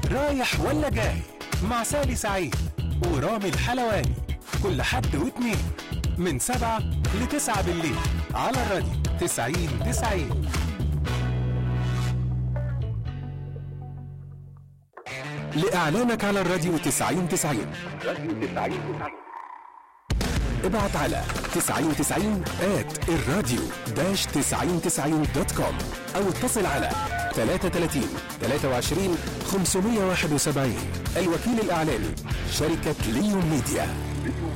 رايح ولا جاي مع سالي سعيد ورامي الحلواني كل حد واتنين من سبعة لتسعة بالليل على الراديو تسعين تسعين لإعلانك على الراديو تسعين تسعين ابعت على 9090 at الراديو داش 9090 دوت كوم او اتصل على 33 23 571 الوكيل الاعلامي شركه ليون ميديا